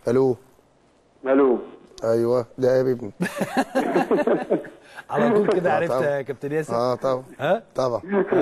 الو الو ايوه ده يا ابني على طول كده آه، عرفت طبعا. يا كابتن ياسر اه طبعا ها طبعا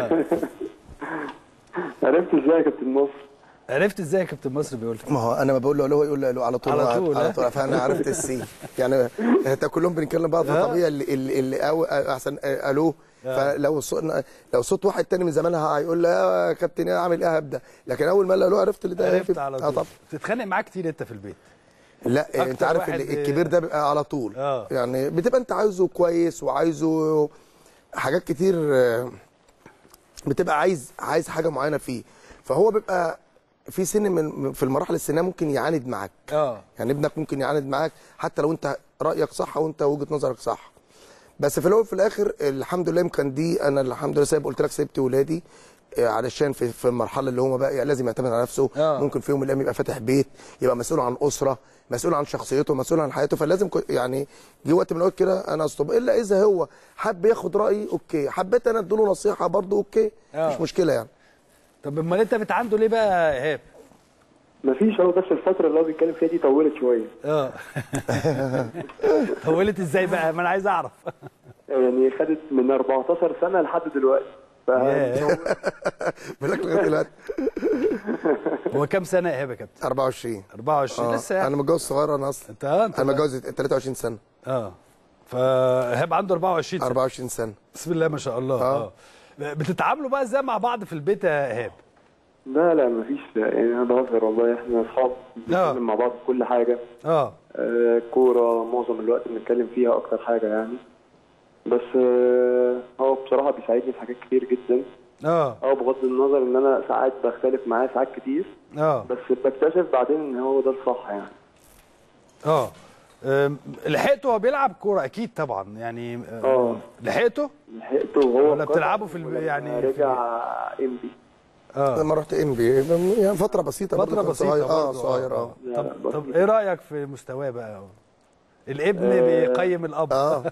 عرفت ازاي يا كابتن مصر عرفت ازاي يا كابتن مصر بيقول لك ما هو انا ما بقول له الو يقول له الو على طول على هو- طول، على ها؟ طول فانا عرفت السي يعني انت كلهم بنتكلم بعض ها؟ فطبيعي اللي اللي, اللي أو احسن آه، الو فلو صوت لو صوت واحد تاني من زمانها هيقول له يا كابتن ايه عامل ايه هبدا لكن اول ما قال له الو عرفت اللي ده عرفت على اه طول طبعا بتتخانق معاه كتير انت في البيت لا انت أكتر عارف واحد- اللي- الكبير ده بيبقى على طول آه. يعني بتبقى انت عايزه كويس وعايزه حاجات كتير آه، بتبقى عايز عايز حاجه معينه فيه فهو بيبقى في سن من في المراحل السنيه ممكن يعاند معاك اه يعني ابنك ممكن يعاند معاك حتى لو انت رايك صح وانت وجهه نظرك صح بس في الاول وفي الاخر الحمد لله يمكن دي انا الحمد لله سايب قلت لك سبت ولادي آه، علشان في في المرحله اللي هم بقى لازم يعتمد على نفسه آه. ممكن في يوم من الايام يبقى فاتح بيت يبقى مسؤول عن اسره مسؤول عن شخصيته مسؤول عن حياته فلازم كو- يعني جه وقت من الاوقات كده انا اصطب الا اذا هو حب ياخد رايي اوكي حبيت انا اديله نصيحه برضه اوكي آه. مش مشكله يعني طب امال انت بتعنده ليه بقى يا ايهاب مفيش هو بس الفتره اللي هو بيتكلم فيها دي طولت شويه اه طولت ازاي بقى ما انا عايز اعرف يعني خدت من 14 سنه لحد دلوقتي ف ياه. بقول لك لغايه دلوقتي هو كام سنه يا ايهاب يا كابتن 24 24 اه لسه يعني. انا متجوز صغير انا اصلا انت اه انت انا متجوز 23 سنه اه فايهاب عنده 24 سنه 24 سنه بسم الله ما شاء الله آه. اه بتتعاملوا بقى ازاي مع بعض في البيت يا ايهاب لا لا مفيش يعني انا بهزر والله احنا اصحاب بنتكلم مع بعض في كل حاجه اه آه، كوره معظم الوقت بنتكلم فيها اكتر حاجه يعني بس آه، هو بصراحه بيساعدني في حاجات كتير جدا اه اه بغض النظر ان انا ساعات بختلف معاه ساعات كتير اه بس بكتشف بعدين ان هو ده الصح يعني اه أم، لحقته وهو بيلعب كوره اكيد طبعا يعني أم، آه. لحقته لحقته وهو ولا قدر بتلعبوا في الب- ولما يعني في- رجع ام بي اه لما رحت ام بي يعني فتره بسيطه برضه فتره كنت بسيطه صغير اه برضه، صغير اه لا، طب لا، طب بسيط. ايه رايك في مستواه بقى الابن آه. بيقيم الاب اه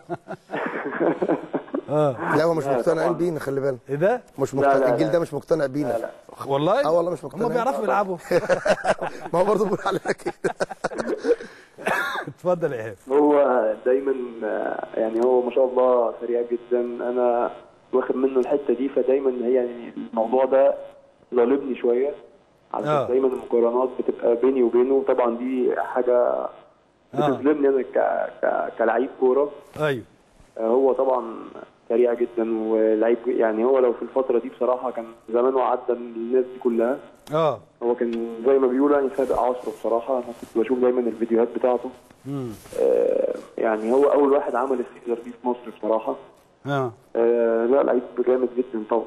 اه لا هو مش لا، مقتنعين طبعاً. بينا خلي بالك ايه ده مش لا، مقتنع لا، الجيل لا. ده مش مقتنع بينا لا لا والله اه والله مش هم مقتنعين بيعرفوا يلعبوا ما هو برضه بيقول علينا كده اتفضل يا ايهاب هو دايما آه، يعني هو ما شاء الله سريع جدا انا واخد منه الحته دي فدايما هي يعني الموضوع ده ظالمني شويه علشان آه. دايما المقارنات بتبقى بيني وبينه طبعا دي حاجه بتظلمني انا ك... ك... كلعيب كوره ايوه آه، هو طبعا سريع جدا ولعيب يعني هو لو في الفتره دي بصراحه كان زمانه عدى الناس دي كلها اه هو كان زي ما بيقولوا يعني سابق عصره بصراحه انا كنت بشوف دايما الفيديوهات بتاعته امم آه، يعني هو اول واحد عمل السيزر دي في مصر بصراحه اه آه، لا لعيب جامد جدا طبعا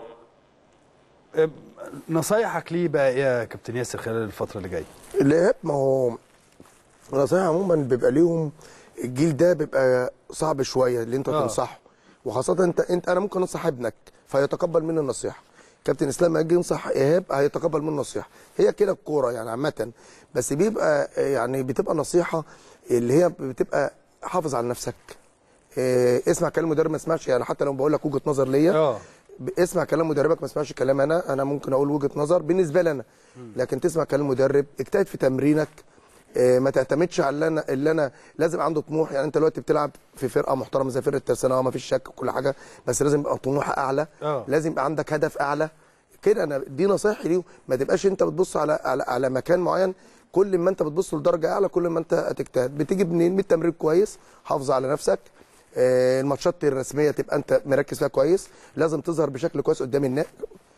أم، نصايحك ليه بقى إيه يا كابتن ياسر خلال الفتره اللي جايه الإيهاب ما هو نصايح عموما بيبقى ليهم الجيل ده بيبقى صعب شويه اللي انت آه. تنصحه وخاصه انت انت انا ممكن انصح ابنك فيتقبل مني النصيحه كابتن اسلام لما يجي ينصح ايهاب هيتقبل منه النصيحه هي كده الكوره يعني عامه بس بيبقى يعني بتبقى نصيحه اللي هي بتبقى حافظ على نفسك إيه، اسمع كلام المدرب ما اسمعش يعني حتى لو بقول لك وجهه نظر ليا اه ب- اسمع كلام مدربك ما اسمعش كلام انا انا ممكن اقول وجهه نظر بالنسبه لي انا لكن تسمع كلام مدرب اجتهد في تمرينك آه، ما تعتمدش على اللي انا اللي انا لازم عنده طموح يعني انت دلوقتي بتلعب في فرقه محترمه زي فرقه ترسانه ما فيش شك وكل حاجه بس لازم يبقى طموح اعلى آه. لازم يبقى عندك هدف اعلى كده انا دي نصايحي ليه ما تبقاش انت بتبص على على, على مكان معين كل ما انت بتبص لدرجه اعلى كل ما انت هتجتهد بتيجي منين من التمرين كويس حافظ على نفسك آه، الماتشات الرسميه تبقى انت مركز فيها كويس لازم تظهر بشكل كويس قدام الناس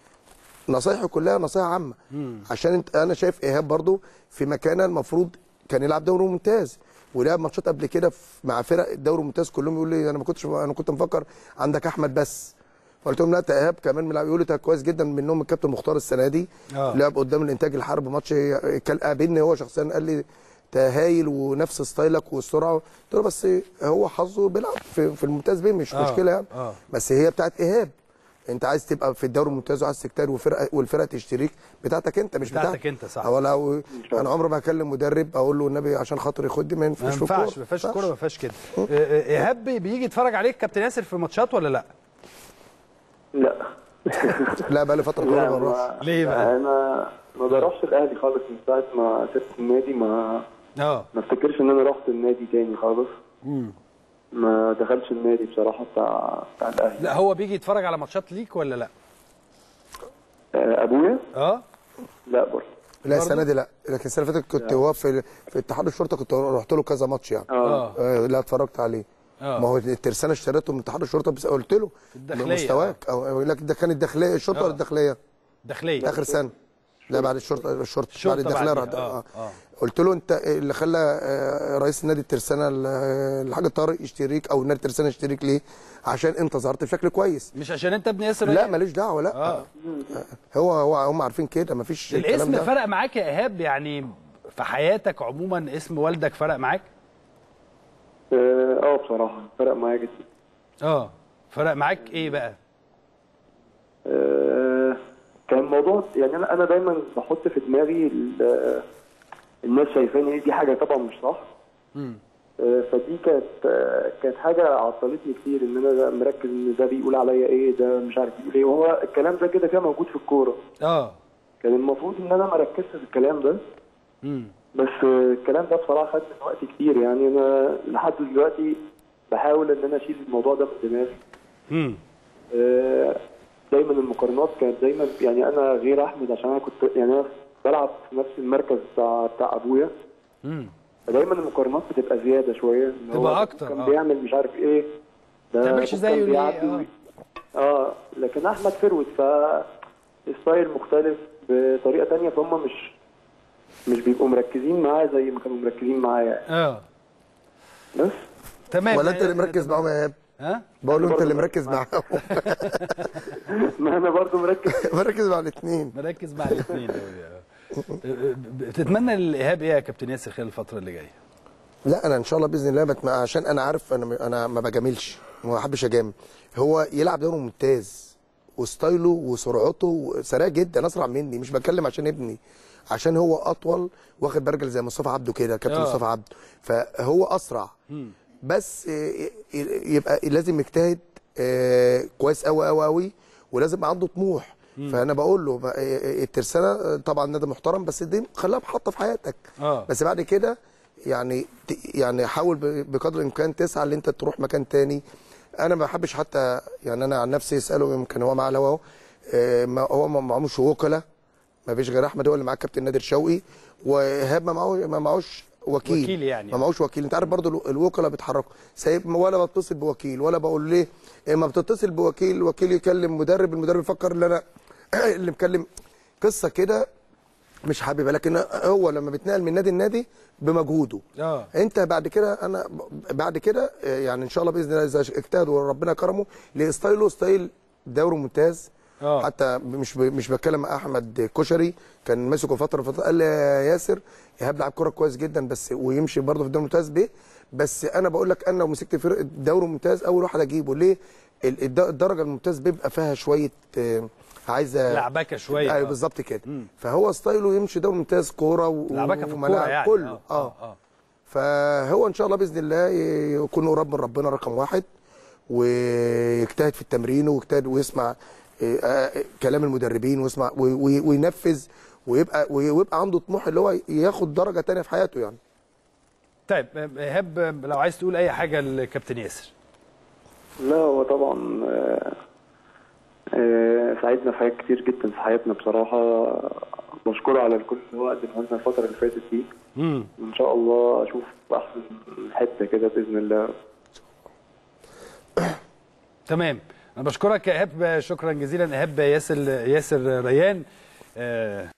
نصايحي كلها نصايح عامه عشان انت انا شايف ايهاب برضو في مكانه المفروض كان يلعب دوري ممتاز ولعب ماتشات قبل كده في- مع فرق الدوري الممتاز كلهم يقول لي انا ما كنتش انا كنت مفكر عندك احمد بس فقلت لهم لا ده ايهاب كمان بيلعب يقول لي ده كويس جدا منهم الكابتن مختار السنه دي آه. لعب قدام الانتاج الحرب ماتش كان قابلني هو شخصيا قال لي ده هايل ونفس ستايلك والسرعه قلت له بس هو حظه بيلعب في, في الممتاز بيه مش آه. مشكله يعني آه. بس هي بتاعت ايهاب انت عايز تبقى في الدوري الممتاز وعايز تجتهد والفرقه والفرقه تشتريك بتاعتك انت مش بتاعتك بتاعتك انت، صح. هو لو انا عمري ما هكلم مدرب اقول له النبي عشان خاطر ياخدني ما ما ينفعش في ينفعش الكورة. ما فيهاش كوره ما فيهاش كده آه، آه، ايهاب بي- بيجي يتفرج عليك كابتن ياسر في ماتشات ولا لا لا لا بقى لي فتره طويله ما بروحش ما- ليه بقى؟ انا ما بروحش الاهلي خالص من ساعه ما سبت النادي ما اه ما افتكرش ان انا رحت النادي تاني خالص مم. ما دخلش النادي بصراحه بتاع بتاع الاهلي لا هو بيجي يتفرج على ماتشات ليك ولا لا آه، ابويا اه لا برضه لا السنه دي لا لكن السنه اللي فاتت كنت هو في في اتحاد الشرطه كنت رحت له كذا ماتش يعني اه آه، لا اتفرجت عليه آه. ما هو الترسانه اشتريته من اتحاد الشرطه بس قلت له الداخلية. مستواك او يقول لك ده كان الداخليه الشرطه آه. ولا الداخليه داخليه اخر سنه لا بعد الشرطه الشرطه الشرطة بعد الداخليه بعديها. راح آه، آه. آه. قلت له انت اللي خلى آه، رئيس نادي الترسانه ال- الحاج طارق يشتريك او نادي الترسانه يشتريك ليه؟ عشان انت ظهرت بشكل كويس مش عشان انت ابن ياسر لا ريان. ماليش دعوه لا اه هو هو هم عارفين كده مفيش الكلام الاسم ده فرق معاك يا ايهاب يعني في حياتك عموما اسم والدك فرق معاك اه آه، بصراحه فرق معايا جدا اه فرق معاك ايه بقى آه، كان الموضوع يعني انا انا دايما بحط في دماغي ال- الناس شايفاني دي حاجه طبعا مش صح مم. آه، فدي كانت آه، كانت حاجه عطلتني كتير ان انا مركز ان ده بيقول عليا ايه ده مش عارف بيقول ايه وهو الكلام ده كده كده موجود في الكوره اه كان المفروض ان انا ما اركزش في الكلام ده مم. بس آه، الكلام ده بصراحه خد من وقت كتير يعني انا لحد دلوقتي بحاول ان انا اشيل الموضوع ده من دماغي مم. آه، دايما المقارنات كانت دايما يعني انا غير احمد عشان انا كنت يعني انا بلعب في نفس المركز بتاع بتاع ابويا مم. فدايما المقارنات بتبقى زياده شويه إن هو تبقى أكتر، كان آه. بيعمل مش عارف ايه ده تعملش أبوه كان زيه ليه؟ بيعدي آه. اه لكن احمد فروت ف ستايل مختلف بطريقه تانية فهم مش مش بيبقوا مركزين معاه زي ما كانوا مركزين معايا اه بس تمام ولا انت اللي مركز معاهم يا ايهاب ها بقول له انت برضه اللي مركز معاهم ما انا برضو مركز مركز مع الاثنين مركز مع الاثنين تتمنى الايهاب ايه يا كابتن ياسر خلال الفتره اللي جايه لا انا ان شاء الله باذن الله بتم... عشان انا عارف انا انا ما بجاملش ما بحبش اجامل هو يلعب دوري ممتاز وستايله وسرعته سريع جدا اسرع مني مش بتكلم عشان ابني عشان هو اطول واخد برجل زي مصطفى عبده كده كابتن آه. مصطفى عبده فهو اسرع بس آه، يبقى لازم يجتهد آه، كويس قوي قوي قوي ولازم يبقى عنده طموح فانا بقول له بقى، آه، الترسانه آه، طبعا نادي محترم بس دي خليها محطه في حياتك اه بس بعد كده يعني ت- يعني حاول ب- بقدر الامكان تسعى ان انت تروح مكان تاني انا ما بحبش حتى يعني انا عن نفسي اساله يمكن هو معاه الهوا اهو آه، ما- هو ما معهوش وكلاء ما فيش غير احمد هو اللي معاه كابتن نادر شوقي وايهاب ما معهوش ما معهوش وكيل وكيل يعني. ما معهوش وكيل انت عارف برضو الو- الوكلاء بيتحركوا سايب ولا بتصل بوكيل ولا بقول ليه اما بتتصل بوكيل الوكيل يكلم مدرب المدرب يفكر ان انا اللي مكلم قصه كده مش حاببها لكن هو لما بيتنقل من نادي لنادي بمجهوده اه انت بعد كده انا ب- بعد كده آه، يعني ان شاء الله باذن الله اذا اجتهد وربنا كرمه لستايله ستايل دوري ممتاز اه حتى مش ب... مش بتكلم مع احمد كشري كان ماسكه فتره فتره قال لي يا ياسر ايهاب لعب كوره كويس جدا بس ويمشي برضه في الدوري الممتاز بيه بس انا بقول لك انا لو مسكت فرق الدوري الممتاز اول واحد اجيبه ليه؟ ال- الد- الدرجه الممتاز بيبقى فيها شويه آه، عايزه لعبكه شويه ايوه آه. بالظبط كده مم. فهو ستايله يمشي دوري ممتاز كوره و... لعبكه في الكوره وملاعب يعني كله اه اه اه فهو ان شاء الله باذن الله يكون قريب من ربنا رقم واحد ويجتهد في التمرين ويجتهد ويسمع آه، آه، كلام المدربين ويسمع وي- وي- وينفذ ويبقى ويبقى عنده طموح اللي هو ياخد درجه تانية في حياته يعني طيب ايهاب لو عايز تقول اي حاجه لكابتن ياسر لا هو طبعا آه، آه، ساعدنا في حاجات كتير جدا في حياتنا بصراحة بشكره على الكل اللي هو قدمه لنا الفترة اللي فاتت دي امم وإن شاء الله أشوف أحسن حتة كده بإذن الله تمام انا بشكرك يا ايهاب شكرا جزيلا ايهاب ياسر ياسر ريان آه